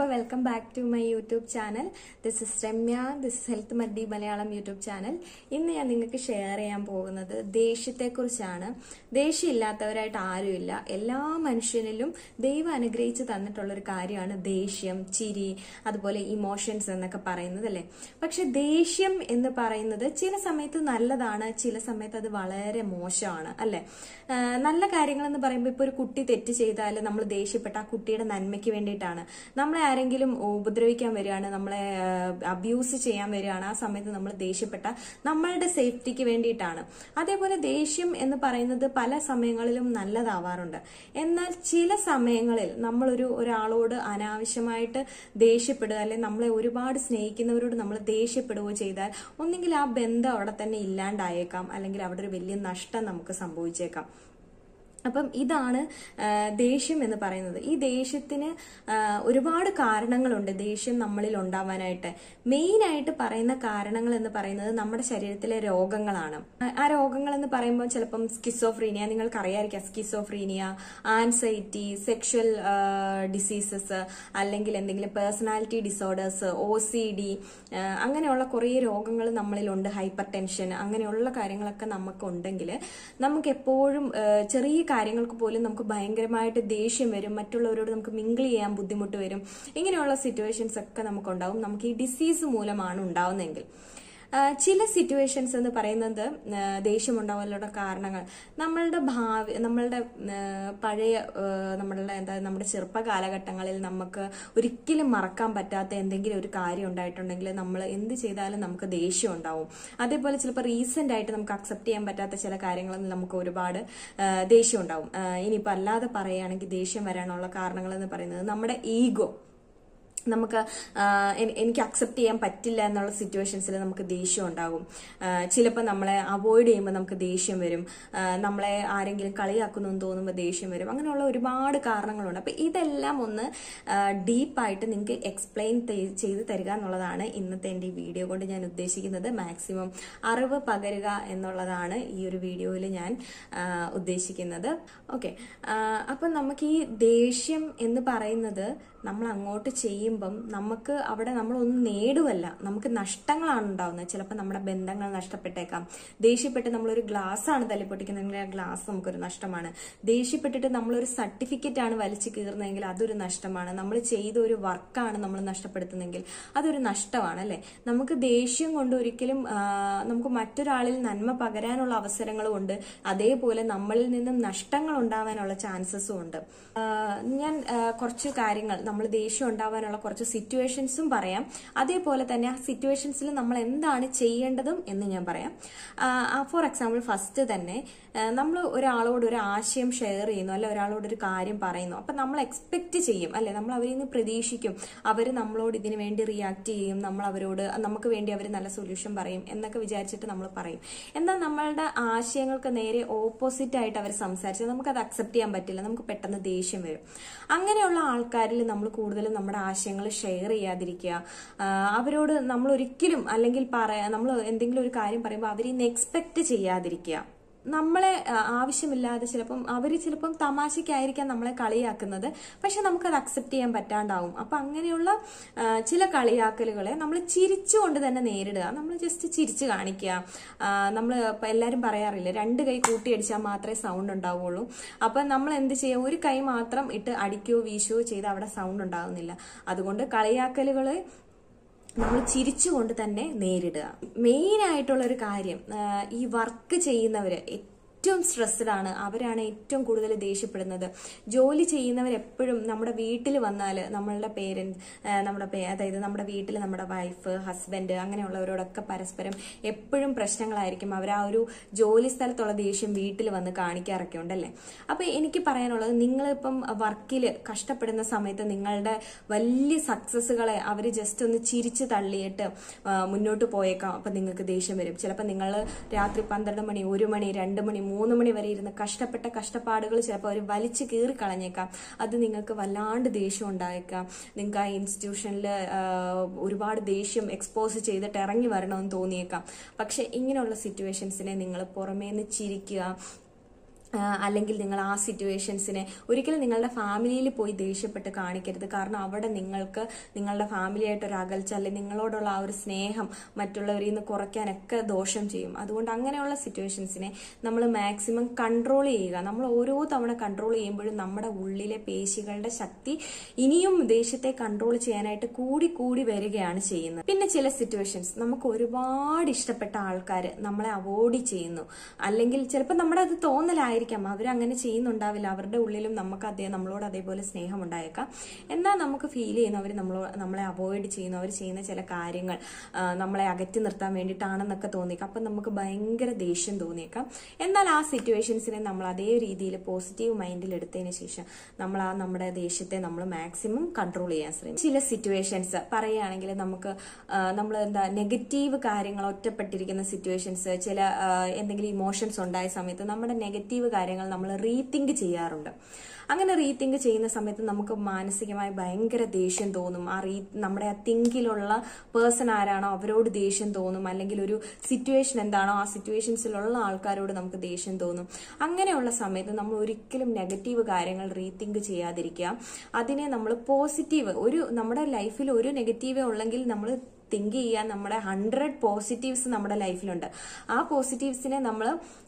Welcome back to my YouTube channel this is Ramya this is health buddy Malayalam YouTube channel ഇന്ന് ഞാൻ നിങ്ങൾക്ക് share ചെയ്യാൻ പോകുന്നത് ദേഷ്യത്തെക്കുറിച്ചാണ് ദേഷ്യമില്ലാത്തവരായിട്ട് ആരുമില്ല എല്ലാ മനുഷ്യനിലും ദൈവം അനുഗ്രഹിച്ച് തന്നിട്ടുള്ള ഒരു കാര്യമാണ് ദേഷ്യം ചിരി അതുപോലെ ഇമോഷൻസ് എന്നൊക്കെ പറയുന്നത് അല്ലേ പക്ഷെ ദേഷ്യം എന്ന് പറയുന്നത് ചില സമയത്ത് നല്ലതാണ് ചില സമയത്ത് അത് വളരെ മോശമാണ് അല്ലെ നല്ല കാര്യങ്ങൾ എന്ന് പറയുമ്പോൾ ഇപ്പൊ ഒരു കുട്ടി തെറ്റ് ചെയ്താൽ നമ്മൾ ദേഷ്യപ്പെട്ട ആ കുട്ടിയുടെ നന്മയ്ക്ക് വേണ്ടിയിട്ടാണ് നമ്മളെ ആരെങ്കിലും ഉപദ്രവിക്കാൻ വരികയാണ് നമ്മളെ അബ്യൂസ് ചെയ്യാൻ വരികയാണ് ആ സമയത്ത് നമ്മൾ ദേഷ്യപ്പെട്ട നമ്മളുടെ സേഫ്റ്റിക്ക് വേണ്ടിയിട്ടാണ് അതേപോലെ ദേഷ്യം എന്ന് പറയുന്നത് പല സമയങ്ങളിലും നല്ലതാവാറുണ്ട് എന്നാൽ ചില സമയങ്ങളിൽ നമ്മളൊരു ഒരാളോട് അനാവശ്യമായിട്ട് ദേഷ്യപ്പെടുക അല്ലെങ്കിൽ നമ്മളെ ഒരുപാട് സ്നേഹിക്കുന്നവരോട് നമ്മൾ ദേഷ്യപ്പെടുകയോ ചെയ്താൽ ഒന്നെങ്കിൽ ആ ബന്ധം അവിടെ തന്നെ ഇല്ലാണ്ടായേക്കാം അല്ലെങ്കിൽ അവിടെ ഒരു വലിയ നഷ്ടം നമുക്ക് സംഭവിച്ചേക്കാം അപ്പം ഇതാണ് ദേഷ്യം എന്ന് പറയുന്നത് ഈ ദേഷ്യത്തിന് ഒരുപാട് കാരണങ്ങളുണ്ട് ദേഷ്യം നമ്മളിൽ ഉണ്ടാവാനായിട്ട് മെയിൻ ആയിട്ട് പറയുന്ന കാരണങ്ങൾ എന്ന് പറയുന്നത് നമ്മുടെ ശരീരത്തിലെ രോഗങ്ങളാണ് ആ രോഗങ്ങൾ എന്ന് പറയുമ്പോൾ ചിലപ്പം സ്കിസോഫ്രീനിയ നിങ്ങൾക്ക് അറിയാതിരിക്കാം സ്കിസോഫ്രീനിയ ആൻസൈറ്റി സെക്ഷൽ ഡിസീസസ് അല്ലെങ്കിൽ എന്തെങ്കിലും personality disorders O C D അങ്ങനെയുള്ള കുറേ രോഗങ്ങൾ നമ്മളിലുണ്ട് ഹൈപ്പർ ടെൻഷൻ അങ്ങനെയുള്ള കാര്യങ്ങളൊക്കെ നമുക്കുണ്ടെങ്കിൽ നമുക്ക് എപ്പോഴും ചെറിയ കാര്യങ്ങൾക്ക് പോലും നമുക്ക് ഭയങ്കരമായിട്ട് ദേഷ്യം വരും മറ്റുള്ളവരോട് നമുക്ക് മിങ്കിൾ ചെയ്യാൻ ബുദ്ധിമുട്ട് വരും ഇങ്ങനെയുള്ള സിറ്റുവേഷൻസ് ഒക്കെ നമുക്കുണ്ടാവും നമുക്ക് ഈ ഡിസീസ് മൂലമാണ് ഉണ്ടാവുന്നതെങ്കിൽ ചില സിറ്റുവേഷൻസ് എന്ന് പറയുന്നത് ദേഷ്യമുണ്ടാവാനുള്ള കാരണങ്ങൾ നമ്മളുടെ ഭാവി നമ്മളുടെ പഴയ നമ്മളുടെ എന്താ നമ്മുടെ ചെറുപ്പ കാലഘട്ടങ്ങളിൽ നമുക്ക് ഒരിക്കലും മറക്കാൻ പറ്റാത്ത എന്തെങ്കിലും ഒരു കാര്യം ഉണ്ടായിട്ടുണ്ടെങ്കിൽ നമ്മൾ എന്ത് ചെയ്താലും നമുക്ക് ദേഷ്യം ഉണ്ടാവും അതേപോലെ ചിലപ്പോൾ റീസെന്റ് ആയിട്ട് നമുക്ക് അക്സെപ്റ്റ് ചെയ്യാൻ പറ്റാത്ത ചില കാര്യങ്ങളിൽ നമുക്ക് ഒരുപാട് ദേഷ്യം ഉണ്ടാവും ഇനിയിപ്പോൾ അല്ലാതെ പറയുകയാണെങ്കിൽ ദേഷ്യം വരാനുള്ള കാരണങ്ങൾ എന്ന് പറയുന്നത് നമ്മുടെ ഈഗോ നമുക്ക് എനിക്ക് അക്സെപ്റ്റ് ചെയ്യാൻ പറ്റില്ല എന്നുള്ള സിറ്റുവേഷൻസിൽ നമുക്ക് ദേഷ്യം ഉണ്ടാകും ചിലപ്പോൾ നമ്മളെ അവോയ്ഡ് ചെയ്യുമ്പോൾ നമുക്ക് ദേഷ്യം വരും നമ്മളെ ആരെങ്കിലും കളിയാക്കുന്നു എന്ന് തോന്നുമ്പോൾ ദേഷ്യം വരും അങ്ങനെയുള്ള ഒരുപാട് കാരണങ്ങളുണ്ട് അപ്പം ഇതെല്ലാം ഒന്ന് ഡീപ്പായിട്ട് നിങ്ങൾക്ക് എക്സ്പ്ലെയിൻ ചെയ്ത് തരിക എന്നുള്ളതാണ് ഇന്നത്തെ എൻ്റെ ഈ വീഡിയോ കൊണ്ട് ഞാൻ ഉദ്ദേശിക്കുന്നത് മാക്സിമം അറിവ് പകരുക എന്നുള്ളതാണ് ഈ ഒരു വീഡിയോയിൽ ഞാൻ ഉദ്ദേശിക്കുന്നത് ഓക്കെ അപ്പം നമുക്ക് ഈ ദേഷ്യം എന്ന് പറയുന്നത് നമ്മൾ അങ്ങോട്ട് ചെയ്യുമ്പം നമുക്ക് അവിടെ നമ്മളൊന്നും നേടുവല്ല നമുക്ക് നഷ്ടങ്ങളാണ് ഉണ്ടാവുന്നത് ചിലപ്പോൾ നമ്മുടെ ബന്ധങ്ങൾ നഷ്ടപ്പെട്ടേക്കാം ദേഷ്യപ്പെട്ട് നമ്മളൊരു ഗ്ലാസ് ആണ് തല്ലിപ്പൊട്ടിക്കുന്നതെങ്കിൽ ആ ഗ്ലാസ് നമുക്കൊരു നഷ്ടമാണ് ദേഷ്യപ്പെട്ടിട്ട് നമ്മളൊരു സർട്ടിഫിക്കറ്റ് ആണ് വലിച്ചു കീറുന്നതെങ്കിൽ അതൊരു നഷ്ടമാണ് നമ്മൾ ചെയ്ത ഒരു വർക്കാണ് നമ്മൾ നഷ്ടപ്പെടുത്തുന്നതെങ്കിൽ അതൊരു നഷ്ടമാണ് അല്ലെ നമുക്ക് ദേഷ്യം കൊണ്ട് ഒരിക്കലും നമുക്ക് മറ്റൊരാളിൽ നന്മ പകരാനുള്ള അവസരങ്ങളും ഉണ്ട് അതേപോലെ നമ്മളിൽ നിന്നും നഷ്ടങ്ങൾ ഉണ്ടാവാനുള്ള ചാൻസസും ഉണ്ട് ഞാൻ കുറച്ച് കാര്യങ്ങൾ നമ്മൾ ദേഷ്യം ഉണ്ടാവാനുള്ള കുറച്ച് സിറ്റുവേഷൻസും പറയാം അതേപോലെ തന്നെ ആ സിറ്റുവേഷൻസിൽ നമ്മൾ എന്താണ് ചെയ്യേണ്ടതും എന്ന് ഞാൻ പറയാം ഫോർ എക്സാമ്പിൾ ഫസ്റ്റ് തന്നെ നമ്മൾ ഒരാളോട് ഒരു ആശയം ഷെയർ ചെയ്യുന്നു അല്ലെ ഒരാളോട് ഒരു കാര്യം പറയുന്നു അപ്പൊ നമ്മൾ എക്സ്പെക്ട് ചെയ്യും അല്ലെ നമ്മൾ അവരിൽ നിന്ന് പ്രതീക്ഷിക്കും അവർ നമ്മളോട് ഇതിനു വേണ്ടി റിയാക്ട് ചെയ്യും നമ്മൾ അവരോട് നമുക്ക് വേണ്ടി അവർ നല്ല സൊല്യൂഷൻ പറയും എന്നൊക്കെ വിചാരിച്ചിട്ട് നമ്മൾ പറയും എന്നാൽ നമ്മളുടെ ആശയങ്ങൾക്ക് നേരെ ഓപ്പോസിറ്റ് ആയിട്ട് അവർ സംസാരിച്ചാൽ നമുക്കത് അക്സെപ്റ്റ് ചെയ്യാൻ പറ്റില്ല നമുക്ക് പെട്ടെന്ന് ദേഷ്യം വരും അങ്ങനെയുള്ള ആൾക്കാരിൽ നമ്മൾ കൂടുതലും നമ്മുടെ ആശയങ്ങൾ ഷെയർ ചെയ്യാതിരിക്കുക അവരോട് നമ്മൾ ഒരിക്കലും അല്ലെങ്കിൽ പറയാ നമ്മൾ എന്തെങ്കിലും ഒരു കാര്യം പറയുമ്പോൾ അവരിന്ന് എക്സ്പെക്ട് ചെയ്യാതിരിക്കുക നമ്മളെ ആവശ്യമില്ലാതെ ചിലപ്പം അവർ ചിലപ്പം തമാശയ്ക്കായിരിക്കാം നമ്മളെ കളിയാക്കുന്നത് പക്ഷെ നമുക്കത് അക്സെപ്റ്റ് ചെയ്യാൻ പറ്റാണ്ടാവും അപ്പൊ അങ്ങനെയുള്ള ചില കളിയാക്കലുകളെ നമ്മൾ ചിരിച്ചുകൊണ്ട് തന്നെ നേരിടുക നമ്മൾ ജസ്റ്റ് ചിരിച്ചു കാണിക്കുക നമ്മൾ എല്ലാവരും പറയാറില്ല രണ്ട് കൈ കൂട്ടിയടിച്ചാൽ മാത്രമേ സൗണ്ട് ഉണ്ടാവുള്ളൂ അപ്പൊ നമ്മൾ എന്ത് ചെയ്യുക ഒരു കൈ മാത്രം ഇട്ട് അടിക്കുകയോ വീശുകയോ ചെയ്ത് അവിടെ സൗണ്ട് ഉണ്ടാകുന്നില്ല അതുകൊണ്ട് കളിയാക്കലുകളെ നമ്മൾ ചിരിച്ചുകൊണ്ട് തന്നെ നേരിടുക മെയിൻ ആയിട്ടുള്ള ഒരു കാര്യം ഈ വർക്ക് ചെയ്യുന്നവര് ഏറ്റവും സ്ട്രെസ്ഡ് ആണ് അവരാണ് ഏറ്റവും കൂടുതൽ ദേഷ്യപ്പെടുന്നത് ജോലി ചെയ്യുന്നവർ എപ്പോഴും നമ്മുടെ വീട്ടിൽ വന്നാൽ നമ്മളുടെ പേരൻസ് നമ്മുടെ അതായത് നമ്മുടെ വീട്ടിൽ നമ്മുടെ വൈഫ് ഹസ്ബൻഡ് അങ്ങനെയുള്ളവരോടൊക്കെ പരസ്പരം എപ്പോഴും പ്രശ്നങ്ങളായിരിക്കും അവർ ആ ഒരു ജോലി സ്ഥലത്തുള്ള ദേഷ്യം വീട്ടിൽ വന്ന് കാണിക്കാറൊക്കെ ഉണ്ടല്ലേ അപ്പൊ എനിക്ക് പറയാനുള്ളത് നിങ്ങളിപ്പം വർക്കിൽ കഷ്ടപ്പെടുന്ന സമയത്ത് നിങ്ങളുടെ വലിയ സക്സസ്സുകളെ അവർ ജസ്റ്റ് ഒന്ന് ചിരിച്ചു തള്ളിയിട്ട് മുന്നോട്ട് പോയേക്കാം അപ്പൊ നിങ്ങൾക്ക് ദേഷ്യം വരും ചിലപ്പോൾ നിങ്ങൾ രാത്രി പന്ത്രണ്ട് മണി ഒരു മണി രണ്ട് മണി മൂന്ന് മണി വരെ ഇരുന്ന് കഷ്ടപ്പെട്ട കഷ്ടപ്പാടുകൾ ചിലപ്പോൾ അവർ വലിച്ചു കീറി കളഞ്ഞേക്കാം അത് നിങ്ങൾക്ക് വല്ലാണ്ട് ദേഷ്യം ഉണ്ടായേക്കാം നിങ്ങൾക്ക് ആ ഇൻസ്റ്റിറ്റ്യൂഷനിൽ ഒരുപാട് ദേഷ്യം എക്സ്പോസ് ചെയ്തിട്ട് ഇറങ്ങി വരണമെന്ന് തോന്നിയേക്കാം പക്ഷെ ഇങ്ങനെയുള്ള സിറ്റുവേഷൻസിനെ നിങ്ങൾ പുറമേന്ന് ചിരിക്കുക ആ, അല്ലെങ്കിൽ നിങ്ങൾ ആ സിറ്റുവേഷൻസിനെ ഒരിക്കലും നിങ്ങളുടെ ഫാമിലിയിൽ പോയി ദേഷ്യപ്പെട്ട് കാണിക്കരുത് കാരണം അവിടെ നിങ്ങൾക്ക് നിങ്ങളുടെ ഫാമിലിയായിട്ട് ഒരു അകൽച്ച അല്ലെങ്കിൽ നിങ്ങളോടുള്ള ആ ഒരു സ്നേഹം മറ്റുള്ളവരിൽ നിന്ന് കുറയ്ക്കാനൊക്കെ ദോഷം ചെയ്യും അതുകൊണ്ട് അങ്ങനെയുള്ള സിറ്റുവേഷൻസിനെ നമ്മൾ മാക്സിമം കൺട്രോൾ ചെയ്യുക നമ്മൾ ഓരോ തവണ കൺട്രോൾ ചെയ്യുമ്പോഴും നമ്മുടെ ഉള്ളിലെ പേശികളുടെ ശക്തി ഇനിയും ദേഷ്യത്തെ കൺട്രോൾ ചെയ്യാനായിട്ട് കൂടി കൂടി വരികയാണ് ചെയ്യുന്നത് പിന്നെ ചില സിറ്റുവേഷൻസ് നമുക്ക് ഒരുപാട് ഇഷ്ടപ്പെട്ട ആൾക്കാർ നമ്മളെ അവോയ്ഡ് ചെയ്യുന്നു അല്ലെങ്കിൽ ചിലപ്പോൾ നമ്മുടെ അത് തോന്നലായിരിക്കാം അവരങ്ങനെ ചെയ്യുന്നുണ്ടാവില്ല അവരുടെ ഉള്ളിലും നമുക്ക് അതേ നമ്മളോട് അതേപോലെ സ്നേഹം ഉണ്ടായേക്കാം എന്നാൽ നമുക്ക് ഫീൽ ചെയ്യുന്നു അവർ നമ്മളോ നമ്മളെ അവോയ്ഡ് ചെയ്യുന്നു അവർ ചെയ്യുന്ന ചില കാര്യങ്ങൾ ആ, നമ്മളെ അകറ്റി നിർത്താൻ വേണ്ടിയിട്ടാണെന്നൊക്കെ തോന്നിയേക്കാം അപ്പം നമുക്ക് ഭയങ്കര ദേഷ്യം തോന്നിയേക്കാം എന്നാൽ ആ സിറ്റുവേഷൻസിനെ നമ്മൾ അതേ രീതിയിൽ പോസിറ്റീവ് മൈൻഡിൽ എടുത്തതിന് ശേഷം നമ്മൾ ആ നമ്മുടെ ദേഷ്യത്തെ നമ്മൾ മാക്സിമം കൺട്രോൾ ചെയ്യാൻ ശ്രമിക്കും ചില സിറ്റുവേഷൻസ് പറയുകയാണെങ്കിൽ നമുക്ക് നമ്മൾ എന്താ നെഗറ്റീവ് കാര്യങ്ങൾ ഒറ്റപ്പെട്ടിരിക്കുന്ന സിറ്റുവേഷൻസ് ചില ആ, എന്തെങ്കിലും ഇമോഷൻസ് ഉണ്ടായ സമയത്ത് നമ്മുടെ നെഗറ്റീവ് കാര്യങ്ങൾ നമ്മൾ റീതിങ്ക് ചെയ്യാറുണ്ട് അങ്ങനെ റീതിങ്ക് ചെയ്യുന്ന സമയത്ത് നമുക്ക് മാനസികമായി ഭയങ്കര ദേഷ്യം തോന്നും ആ റീ നമ്മുടെ ആ തിങ്കിലുള്ള പേഴ്സൺ ആരാണോ അവരോട് ദേഷ്യം തോന്നും അല്ലെങ്കിൽ ഒരു സിറ്റുവേഷൻ എന്താണോ ആ സിറ്റുവേഷൻസിലുള്ള ആൾക്കാരോട് നമുക്ക് ദേഷ്യം തോന്നും അങ്ങനെയുള്ള സമയത്ത് നമ്മൾ ഒരിക്കലും നെഗറ്റീവ് കാര്യങ്ങൾ റീതിങ്ക് ചെയ്യാതിരിക്കുക അതിനെ നമ്മൾ പോസിറ്റീവ് ഒരു നമ്മുടെ ലൈഫിൽ ഒരു നെഗറ്റീവേ ഉള്ളെങ്കിൽ നമ്മൾ തിങ്ക് ചെയ്യാൻ നമ്മുടെ ഹൺഡ്രഡ് പോസിറ്റീവ്സ് നമ്മുടെ ലൈഫിലുണ്ട് ആ പോസിറ്റീവ്സിനെ നമ്മൾ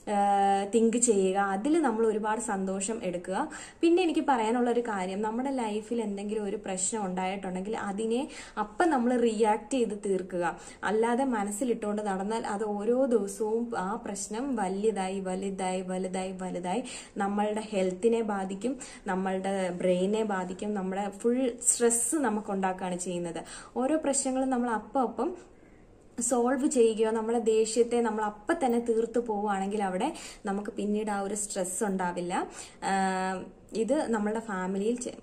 തിങ്ക് ചെയ്യുക അതിൽ നമ്മൾ ഒരുപാട് സന്തോഷം എടുക്കുക പിന്നെ എനിക്ക് പറയാനുള്ള ഒരു കാര്യം നമ്മുടെ ലൈഫിൽ എന്തെങ്കിലും ഒരു പ്രശ്നം ഉണ്ടായിട്ടുണ്ടെങ്കിൽ അതിനെ അപ്പം നമ്മൾ റിയാക്ട് ചെയ്ത് തീർക്കുക അല്ലാതെ മനസ്സിലിട്ടുകൊണ്ട് നടന്നാൽ അത് ഓരോ ദിവസവും ആ പ്രശ്നം വലുതായി വലുതായി വലുതായി വലുതായി നമ്മളുടെ ഹെൽത്തിനെ ബാധിക്കും നമ്മളുടെ ബ്രെയിനെ ബാധിക്കും നമ്മുടെ ഫുൾ സ്ട്രെസ് നമുക്ക് ഉണ്ടാക്കുകയാണ് ചെയ്യുന്നത് ഓരോ പ്രശ്നങ്ങളും നമ്മൾ അപ്പം അപ്പം സോൾവ് ചെയ്യുകയോ നമ്മുടെ ദേഷ്യത്തെ നമ്മൾ അപ്പം തന്നെ തീർത്തു പോവുകയാണെങ്കിൽ അവിടെ നമുക്ക് പിന്നീട് ആ ഒരു സ്ട്രെസ് ഉണ്ടാവില്ല ആഹ് ഇത് നമ്മളുടെ ഫാമിലിയിൽ ചെ-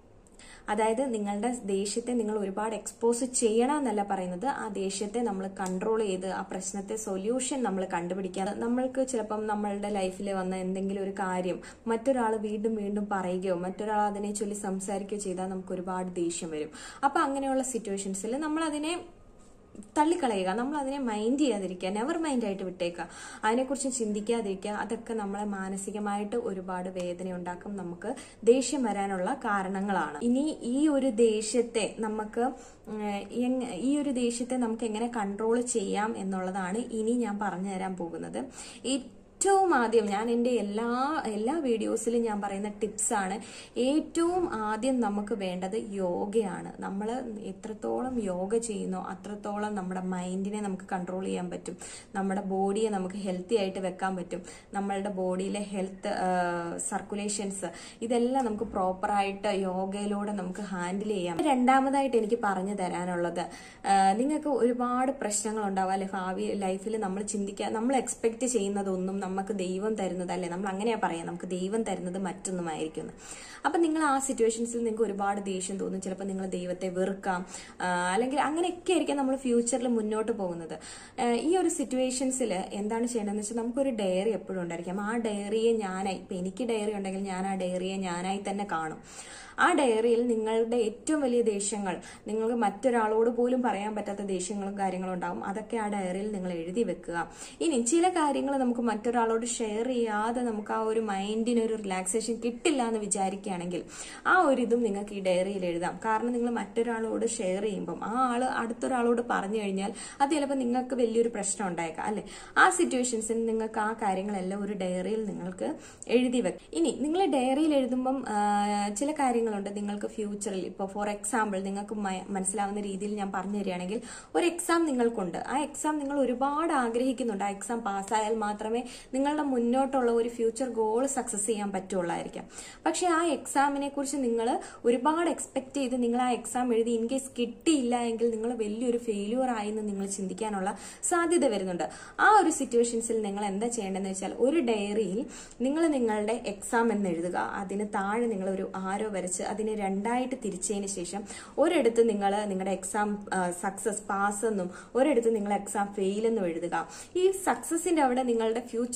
അതായത് നിങ്ങളുടെ ദേഷ്യത്തെ നിങ്ങൾ ഒരുപാട് എക്സ്പോസ് ചെയ്യണം എന്നല്ല പറയുന്നത് ആ ദേഷ്യത്തെ നമ്മൾ കൺട്രോൾ ചെയ്ത് ആ പ്രശ്നത്തെ സൊല്യൂഷൻ നമ്മൾ കണ്ടുപിടിക്കുക നമ്മൾക്ക് ചിലപ്പം നമ്മളുടെ ലൈഫിൽ വന്ന എന്തെങ്കിലും ഒരു കാര്യം മറ്റൊരാൾ വീണ്ടും വീണ്ടും പറയുകയോ മറ്റൊരാൾ അതിനെ ചൊല്ലി സംസാരിക്കുകയോ ചെയ്താൽ നമുക്ക് ഒരുപാട് ദേഷ്യം വരും അപ്പൊ അങ്ങനെയുള്ള സിറ്റുവേഷൻസിൽ നമ്മൾ അതിനെ തള്ളിക്കളയുക നമ്മൾ അതിനെ മൈൻഡ് ചെയ്യാതിരിക്കുക നെവർ മൈൻഡ് ആയിട്ട് വിട്ടേക്കുക അതിനെക്കുറിച്ച് ചിന്തിക്കാതിരിക്കുക അതൊക്കെ നമ്മളെ മാനസികമായിട്ട് ഒരുപാട് വേദന ഉണ്ടാക്കും നമുക്ക് ദേഷ്യം വരാനുള്ള കാരണങ്ങളാണ് ഇനി ഈ ഒരു ദേഷ്യത്തെ നമുക്ക് ഉം, എങ്- ഈ ഒരു ദേഷ്യത്തെ നമുക്ക് എങ്ങനെ കൺട്രോൾ ചെയ്യാം എന്നുള്ളതാണ് ഇനി ഞാൻ പറഞ്ഞു തരാൻ പോകുന്നത് ഏറ്റവും ആദ്യം ഞാൻ എൻ്റെ എല്ലാ എല്ലാ വീഡിയോസിലും ഞാൻ പറയുന്ന ടിപ്സാണ് ഏറ്റവും ആദ്യം നമുക്ക് വേണ്ടത് യോഗയാണ് നമ്മൾ എത്രത്തോളം യോഗ ചെയ്യുന്നോ അത്രത്തോളം നമ്മുടെ മൈൻഡിനെ നമുക്ക് കൺട്രോൾ ചെയ്യാൻ പറ്റും നമ്മുടെ ബോഡിയെ നമുക്ക് ഹെൽത്തി ആയിട്ട് വെക്കാൻ പറ്റും നമ്മളുടെ ബോഡിയിലെ ഹെൽത്ത് സർക്കുലേഷൻസ് ഇതെല്ലാം നമുക്ക് പ്രോപ്പറായിട്ട് യോഗയിലൂടെ നമുക്ക് ഹാൻഡിൽ ചെയ്യാം രണ്ടാമതായിട്ട് എനിക്ക് പറഞ്ഞു തരാനുള്ളത് ആ, നിങ്ങൾക്ക് ഒരുപാട് പ്രശ്നങ്ങൾ ഉണ്ടാവും അല്ലെ ഭാവി ലൈഫിൽ നമ്മൾ ചിന്തിക്കുക നമ്മൾ എക്സ്പെക്ട് ചെയ്യുന്നതൊന്നും നമുക്ക് ദൈവം തരുന്നത് അല്ലെ നമ്മൾ അങ്ങനെയാ പറയാം നമുക്ക് ദൈവം തരുന്നത് മറ്റൊന്നുമായിരിക്കും എന്ന്. അപ്പൊ നിങ്ങൾ ആ സിറ്റുവേഷൻസിൽ നിങ്ങൾക്ക് ഒരുപാട് ദേഷ്യം തോന്നും ചിലപ്പോൾ നിങ്ങൾ ദൈവത്തെ വെറുക്കാം ആ, അല്ലെങ്കിൽ അങ്ങനെയൊക്കെ ആയിരിക്കാം നമ്മൾ ഫ്യൂച്ചറിൽ മുന്നോട്ട് പോകുന്നത് ആ, ഈ ഒരു സിറ്റുവേഷൻസിൽ എന്താണ് ചെയ്യേണ്ടതെന്ന് വെച്ചാൽ നമുക്കൊരു ഡയറി എപ്പോഴും ഉണ്ടായിരിക്കാം ആ ഡയറിയെ ഞാനായി ഇപ്പൊ എനിക്ക് ഡയറി ഉണ്ടെങ്കിൽ ഞാൻ ആ ഡയറിയെ ഞാനായി തന്നെ കാണും ആ ഡയറിയിൽ നിങ്ങളുടെ ഏറ്റവും വലിയ ദേഷ്യങ്ങൾ നിങ്ങൾക്ക് മറ്റൊരാളോട് പോലും പറയാൻ പറ്റാത്ത ദേഷ്യങ്ങളും കാര്യങ്ങളും ഉണ്ടാവും അതൊക്കെ ആ ഡയറിയിൽ നിങ്ങൾ എഴുതി വെക്കുക ഇനി ചില കാര്യങ്ങൾ നമുക്ക് മറ്റൊരാളോട് ഷെയർ ചെയ്യാതെ നമുക്ക് ആ ഒരു മൈൻഡിന് ഒരു റിലാക്സേഷൻ കിട്ടില്ല എന്ന് വിചാരിക്കുകയാണെങ്കിൽ ആ ഒരു ഇതും നിങ്ങൾക്ക് ഈ ഡയറിയിൽ എഴുതാം കാരണം നിങ്ങൾ മറ്റൊരാളോട് ഷെയർ ചെയ്യുമ്പം ആ ആള് അടുത്തൊരാളോട് പറഞ്ഞു കഴിഞ്ഞാൽ അത് ചിലപ്പോൾ നിങ്ങൾക്ക് വലിയൊരു പ്രശ്നം ഉണ്ടായേക്കാം അല്ലെ ആ സിറ്റുവേഷൻസിൽ നിങ്ങൾക്ക് ആ കാര്യങ്ങളെല്ലാം ഒരു ഡയറിയിൽ നിങ്ങൾക്ക് എഴുതി വെക്കാം ഇനി നിങ്ങൾ ഡയറിയിൽ എഴുതുമ്പം ആ, ചില കാര്യങ്ങളുണ്ട് നിങ്ങൾക്ക് ഫ്യൂച്ചറിൽ ഇപ്പോൾ ഫോർ എക്സാമ്പിൾ നിങ്ങൾക്ക് മ- മനസ്സിലാവുന്ന രീതിയിൽ ഞാൻ പറഞ്ഞു തരികയാണെങ്കിൽ ഒരു എക്സാം നിങ്ങൾക്കുണ്ട് ആ എക്സാം നിങ്ങൾ ഒരുപാട് ആഗ്രഹിക്കുന്നുണ്ട് ആ എക്സാം പാസ്സായാൽ മാത്രമേ നിങ്ങളുടെ മുന്നോട്ടുള്ള ഒരു ഫ്യൂച്ചർ ഗോൾ സക്സസ് ചെയ്യാൻ പറ്റുള്ളായിരിക്കാം പക്ഷെ ആ എക്സാമിനെ കുറിച്ച് നിങ്ങൾ ഒരുപാട് എക്സ്പെക്ട് ചെയ്ത് നിങ്ങൾ ആ എക്സാം എഴുതി ഇൻ കേസ് കിട്ടിയില്ല എങ്കിൽ നിങ്ങൾ വലിയൊരു ഫെയിലിയർ ആയി എന്ന് നിങ്ങൾ ചിന്തിക്കാനുള്ള സാധ്യത വരുന്നുണ്ട് ആ ഒരു സിറ്റുവേഷൻസിൽ നിങ്ങൾ എന്താ ചെയ്യേണ്ടതെന്ന് വെച്ചാൽ ഒരു ഡയറിയിൽ നിങ്ങൾ നിങ്ങളുടെ എക്സാം എന്ന് എഴുതുക അതിന് താഴെ നിങ്ങൾ ഒരു ആരോ വരച്ച് അതിനെ രണ്ടായിട്ട് തിരിച്ചതിന് ശേഷം ഒരിടത്ത് നിങ്ങൾ നിങ്ങളുടെ എക്സാം സക്സസ് പാസ് എന്നും ഒരിടത്ത് നിങ്ങൾ എക്സാം ഫെയിൽ എന്നും എഴുതുക ഈ സക്സസിന്റെ അവിടെ നിങ്ങളുടെ ഫ്യൂച്ചർ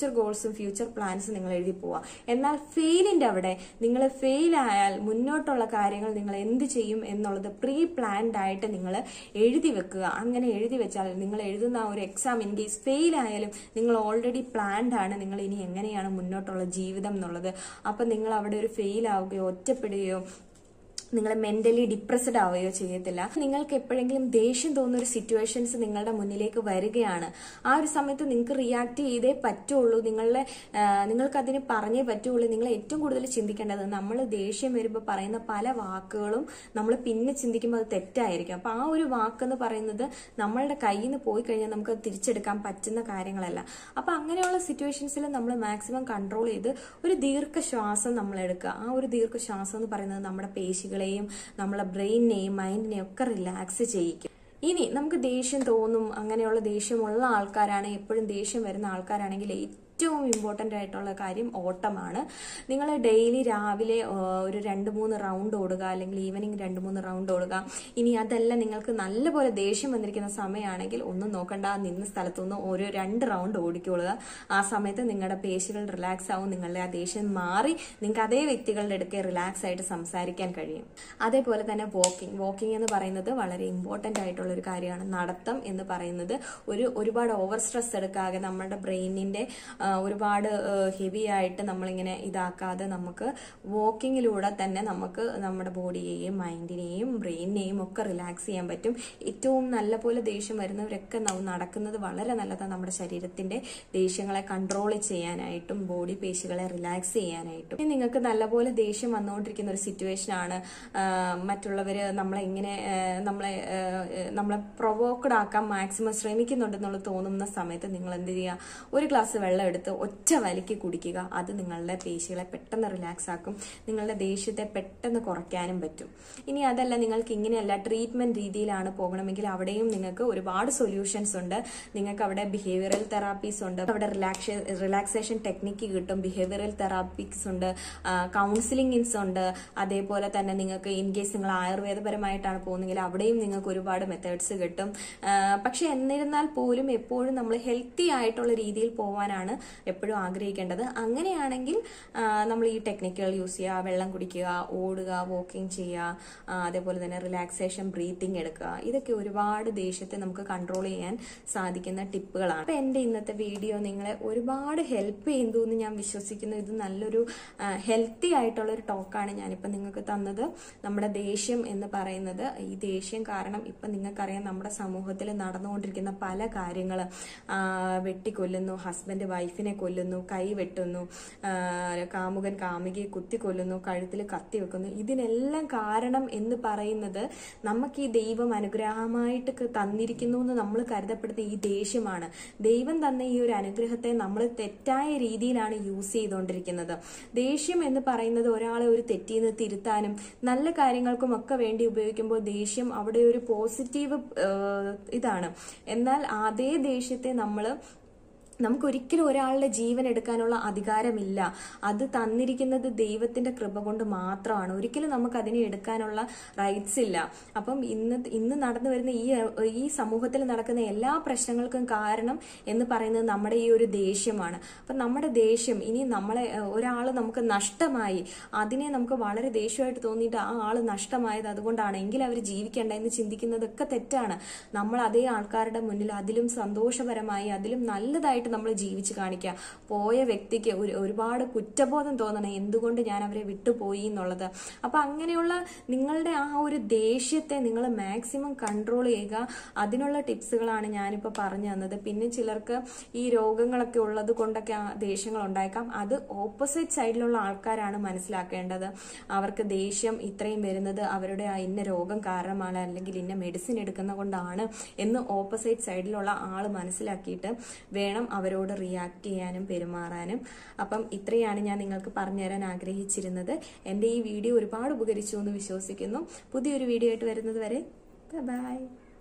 ഫ്യൂച്ചർ ഗോൾസും ഫ്യൂച്ചർ പ്ലാൻസും നിങ്ങൾ എഴുതി പോവുക എന്നാൽ ഫെയിലിന്റെ അവിടെ നിങ്ങൾ ഫെയിൽ ആയാൽ മുന്നോട്ടുള്ള കാര്യങ്ങൾ നിങ്ങൾ എന്ത് ചെയ്യും എന്നുള്ളത് പ്രീ പ്ലാൻഡ് ആയിട്ട് നിങ്ങൾ എഴുതി വെക്കുക അങ്ങനെ എഴുതി വെച്ചാൽ നിങ്ങൾ എഴുതുന്ന ആ ഒരു എക്സാം ഇൻ കേസ് ഫെയിൽ ആയാലും നിങ്ങൾ ഓൾറെഡി പ്ലാൻഡ് ആണ് നിങ്ങൾ ഇനി എങ്ങനെയാണ് മുന്നോട്ടുള്ള ജീവിതം എന്നുള്ളത് അപ്പൊ നിങ്ങൾ അവിടെ ഒരു ഫെയിൽ ആവുകയോ ഒറ്റപ്പെടുകയോ നിങ്ങൾ മെന്റലി ഡിപ്രസ്ഡ് ആവുകയോ ചെയ്യത്തില്ല നിങ്ങൾക്ക് എപ്പോഴെങ്കിലും ദേഷ്യം തോന്നുന്ന ഒരു സിറ്റുവേഷൻസ് നിങ്ങളുടെ മുന്നിലേക്ക് വരികയാണ് ആ ഒരു സമയത്ത് നിങ്ങൾക്ക് റിയാക്ട് ചെയ്തേ പറ്റുള്ളൂ നിങ്ങളുടെ നിങ്ങൾക്ക് അതിന് പറഞ്ഞേ പറ്റുള്ളൂ നിങ്ങൾ ഏറ്റവും കൂടുതൽ ചിന്തിക്കേണ്ടത് നമ്മൾ ദേഷ്യം വരുമ്പോൾ പറയുന്ന പല വാക്കുകളും നമ്മൾ പിന്നെ ചിന്തിക്കുമ്പോൾ അത് തെറ്റായിരിക്കും അപ്പൊ ആ ഒരു വാക്കെന്ന് പറയുന്നത് നമ്മളുടെ കയ്യിൽ നിന്ന് പോയി കഴിഞ്ഞാൽ നമുക്ക് അത് തിരിച്ചെടുക്കാൻ പറ്റുന്ന കാര്യങ്ങളല്ല അപ്പൊ അങ്ങനെയുള്ള സിറ്റുവേഷൻസിൽ നമ്മൾ മാക്സിമം കൺട്രോൾ ചെയ്ത് ഒരു ദീർഘശ്വാസം നമ്മൾ എടുക്കുക ആ ഒരു ദീർഘശ്വാസം എന്ന് പറയുന്നത് നമ്മുടെ പേശികളെയും നമ്മളെ ബ്രെയിനിനെയും മൈൻഡിനെയും ഒക്കെ റിലാക്സ് ചെയ്യിക്കും ഇനി നമുക്ക് ദേഷ്യം തോന്നും അങ്ങനെയുള്ള ദേഷ്യമുള്ള ആൾക്കാരാണ് എപ്പോഴും ദേഷ്യം വരുന്ന ആൾക്കാരാണെങ്കിൽ ഏറ്റവും ഇമ്പോർട്ടൻ്റ് ആയിട്ടുള്ള കാര്യം ഓട്ടമാണ് നിങ്ങൾ ഡെയിലി രാവിലെ ആ, ഒരു രണ്ട് മൂന്ന് റൗണ്ട് ഓടുക അല്ലെങ്കിൽ ഈവനിങ് രണ്ട് മൂന്ന് റൗണ്ട് ഓടുക ഇനി അതല്ല നിങ്ങൾക്ക് നല്ലപോലെ ദേഷ്യം വന്നിരിക്കുന്ന സമയമാണെങ്കിൽ ഒന്നും നോക്കണ്ട ആ നിന്ന സ്ഥലത്തുനിന്ന് ഓരോ രണ്ട് റൗണ്ട് ഓടിക്കൊള്ളുക ആ സമയത്ത് നിങ്ങളുടെ പേശികൾ റിലാക്സ് ആവും നിങ്ങളുടെ ആ ദേഷ്യം മാറി നിങ്ങൾക്ക് അതേ വ്യക്തികളുടെ അടുക്കെ റിലാക്സ് ആയിട്ട് സംസാരിക്കാൻ കഴിയും അതേപോലെ തന്നെ വാക്കിംഗ് വാക്കിംഗ് എന്ന് പറയുന്നത് വളരെ ഇമ്പോർട്ടൻ്റ് ആയിട്ടുള്ള ഒരു കാര്യമാണ് നടത്തം എന്ന് പറയുന്നത് ഒരു ഒരുപാട് ഓവർ സ്ട്രെസ് എടുക്കാതെ നമ്മുടെ ബ്രെയിനിന്റെ ആ, ഒരുപാട് ഹെവി ആയിട്ട് നമ്മളിങ്ങനെ ഇതാക്കാതെ നമുക്ക് വാക്കിങ്ങിലൂടെ തന്നെ നമുക്ക് നമ്മുടെ ബോഡിയെയും മൈൻഡിനെയും ബ്രെയിനിനെയും ഒക്കെ റിലാക്സ് ചെയ്യാൻ പറ്റും ഏറ്റവും നല്ല പോലെ ദേഷ്യം വരുന്നവരൊക്കെ ന- നടക്കുന്നത് വളരെ നല്ലതാണ് നമ്മുടെ ശരീരത്തിന്റെ ദേഷ്യങ്ങളെ കൺട്രോൾ ചെയ്യാനായിട്ടും ബോഡി പേശികളെ റിലാക്സ് ചെയ്യാനായിട്ടും ഇനി നിങ്ങൾക്ക് നല്ലപോലെ ദേഷ്യം വന്നുകൊണ്ടിരിക്കുന്ന ഒരു സിറ്റുവേഷൻ ആണ് മറ്റുള്ളവര് നമ്മളെ ഇങ്ങനെ ആ, നമ്മളെ ആ, നമ്മളെ പ്രൊവോക്കഡ് ആക്കാൻ മാക്സിമം ശ്രമിക്കുന്നുണ്ടെന്നുള്ളത് തോന്നുന്ന സമയത്ത് നിങ്ങൾ എന്ത് ചെയ്യുക ഒരു ഗ്ലാസ് വെള്ളം എടുത്ത് ഒറ്റ വലിക്ക് കുടിക്കുക അത് നിങ്ങളുടെ പേശികളെ പെട്ടെന്ന് റിലാക്സ് ആക്കും നിങ്ങളുടെ ദേഷ്യത്തെ പെട്ടെന്ന് കുറയ്ക്കാനും പറ്റും ഇനി അതല്ല നിങ്ങൾക്ക് ഇങ്ങനെയല്ല ട്രീറ്റ്മെന്റ് രീതിയിലാണ് പോകണമെങ്കിൽ അവിടെയും നിങ്ങൾക്ക് ഒരുപാട് സൊല്യൂഷൻസ് ഉണ്ട് നിങ്ങൾക്ക് അവിടെ ബിഹേവിയറൽ തെറാപ്പീസ് ഉണ്ട് അവിടെ റിലാക്സേ റിലാക്സേഷൻ ടെക്നിക്ക് കിട്ടും ബിഹേവിയറൽ തെറാപ്പീസ് ഉണ്ട് കൗൺസിലിംഗ്സ് ഉണ്ട് അതേപോലെ തന്നെ നിങ്ങൾക്ക് ഇൻ കേസ് നിങ്ങൾ ആയുർവേദപരമായിട്ടാണ് പോകുന്നതെങ്കിൽ അവിടെയും നിങ്ങൾക്ക് ഒരുപാട് മെത്തേഡ്സ് കിട്ടും ആ, പക്ഷെ എന്നിരുന്നാൽ പോലും എപ്പോഴും നമ്മൾ ഹെൽത്തി ആയിട്ടുള്ള രീതിയിൽ പോകാനാണ് എപ്പോഴും ആഗ്രഹിക്കേണ്ടത് അങ്ങനെയാണെങ്കിൽ ആ, നമ്മൾ ഈ ടെക്നിക്കുകൾ യൂസ് ചെയ്യുക വെള്ളം കുടിക്കുക ഓടുക വാക്കിംഗ് ചെയ്യുക ആ, അതേപോലെ തന്നെ റിലാക്സേഷൻ ബ്രീത്തിങ് എടുക്കുക ഇതൊക്കെ ഒരുപാട് ദേഷ്യത്തെ നമുക്ക് കൺട്രോൾ ചെയ്യാൻ സാധിക്കുന്ന ടിപ്പുകളാണ് അപ്പൊ എന്റെ ഇന്നത്തെ വീഡിയോ നിങ്ങളെ ഒരുപാട് ഹെൽപ്പ് ചെയ്യുന്നു എന്ന് ഞാൻ വിശ്വസിക്കുന്നു ഇത് നല്ലൊരു ഹെൽത്തി ആയിട്ടുള്ള ഒരു ടോക്കാണ് ഞാനിപ്പോൾ നിങ്ങൾക്ക് തന്നത് നമ്മുടെ ദേഷ്യം എന്ന് പറയുന്നത് ഈ ദേഷ്യം കാരണം ഇപ്പം നിങ്ങൾക്കറിയാം നമ്മുടെ സമൂഹത്തിൽ നടന്നുകൊണ്ടിരിക്കുന്ന പല കാര്യങ്ങൾ വെട്ടിക്കൊല്ലുന്നു ഹസ്ബൻഡ് വൈഫിനെ കൊല്ലുന്നു കൈ വെട്ടുന്നു ആ, കാമുകൻ കാമുകിയെ കുത്തി കൊല്ലുന്നു കഴുത്തിൽ കത്തി വെക്കുന്നു ഇതിനെല്ലാം കാരണം എന്ന് പറയുന്നത് നമുക്ക് ഈ ദൈവം അനുഗ്രഹമായിട്ട് ക- തന്നിരിക്കുന്നു എന്ന് നമ്മൾ കരുതപ്പെടുന്ന ഈ ദേഷ്യമാണ് ദൈവം തന്ന ഈ ഒരു അനുഗ്രഹത്തെ നമ്മൾ തെറ്റായ രീതിയിലാണ് യൂസ് ചെയ്തുകൊണ്ടിരിക്കുന്നത് ദേഷ്യം എന്ന് പറയുന്നത് ഒരാളെ ഒരു തെറ്റിൽ നിന്ന് തിരുത്താനും നല്ല കാര്യങ്ങൾക്കും ഒക്കെ വേണ്ടി ഉപയോഗിക്കുമ്പോൾ ദേഷ്യം അവിടെ ഒരു പോസിറ്റീവ് ഇതാണ് എന്നാൽ അതേ ദേഷ്യത്തെ നമ്മൾ നമുക്ക് ഒരിക്കലും ഒരാളുടെ ജീവൻ എടുക്കാനുള്ള അധികാരമില്ല അത് തന്നിരിക്കുന്നത് ദൈവത്തിന്റെ കൃപ കൊണ്ട് മാത്രമാണ് ഒരിക്കലും നമുക്ക് അതിനെ എടുക്കാനുള്ള റൈറ്റ്സ് ഇല്ല അപ്പം ഇന്ന് ഇന്ന് നടന്നു വരുന്ന ഈ ഈ സമൂഹത്തിൽ നടക്കുന്ന എല്ലാ പ്രശ്നങ്ങൾക്കും കാരണം എന്ന് പറയുന്നത് നമ്മുടെ ഈ ഒരു ദേഷ്യമാണ് അപ്പം നമ്മുടെ ദേഷ്യം ഇനി നമ്മളെ ഒരാൾ നമുക്ക് നഷ്ടമായി അതിനെ നമുക്ക് വളരെ ദേഷ്യമായിട്ട് തോന്നിയിട്ട് ആ ആള് നഷ്ടമായത് അതുകൊണ്ടാണ് എങ്കിൽ അവർ ജീവിക്കേണ്ട എന്ന് ചിന്തിക്കുന്നതൊക്കെ തെറ്റാണ് നമ്മൾ അതേ ആൾക്കാരുടെ മുന്നിൽ അതിലും സന്തോഷപരമായി അതിലും നല്ലതായിട്ട് നമ്മൾ ജീവിച്ച് കാണിക്കുക പോയ വ്യക്തിക്ക് ഒരു ഒരുപാട് കുറ്റബോധം തോന്നണം എന്തുകൊണ്ട് ഞാൻ അവരെ വിട്ടുപോയി എന്നുള്ളത് അപ്പൊ അങ്ങനെയുള്ള നിങ്ങളുടെ ആ ഒരു ദേഷ്യത്തെ നിങ്ങൾ മാക്സിമം കൺട്രോൾ ചെയ്യുക അതിനുള്ള ടിപ്സുകളാണ് ഞാനിപ്പോൾ പറഞ്ഞു തന്നത് പിന്നെ ചിലർക്ക് ഈ രോഗങ്ങളൊക്കെ ഉള്ളത് കൊണ്ടൊക്കെ ആ ദേഷ്യങ്ങൾ ഉണ്ടായേക്കാം അത് ഓപ്പോസിറ്റ് സൈഡിലുള്ള ആൾക്കാരാണ് മനസ്സിലാക്കേണ്ടത് അവർക്ക് ദേഷ്യം ഇത്രയും വരുന്നത് അവരുടെ ആ ഇന്ന രോഗം കാരണമാണ് അല്ലെങ്കിൽ ഇന്ന മെഡിസിൻ എടുക്കുന്ന കൊണ്ടാണ് എന്ന് ഓപ്പോസിറ്റ് സൈഡിലുള്ള ആൾ മനസ്സിലാക്കിയിട്ട് വേണം അവരോട് റിയാക്ട് ചെയ്യാനും പെരുമാറാനും അപ്പം ഇത്രയാണ് ഞാൻ നിങ്ങൾക്ക് പറഞ്ഞു തരാൻ ആഗ്രഹിച്ചിരുന്നത് എൻ്റെ ഈ വീഡിയോ ഒരുപാട് ഉപകരിച്ചു എന്ന് വിശ്വസിക്കുന്നു പുതിയൊരു വീഡിയോ ആയിട്ട് വരുന്നത് വരെ ബൈ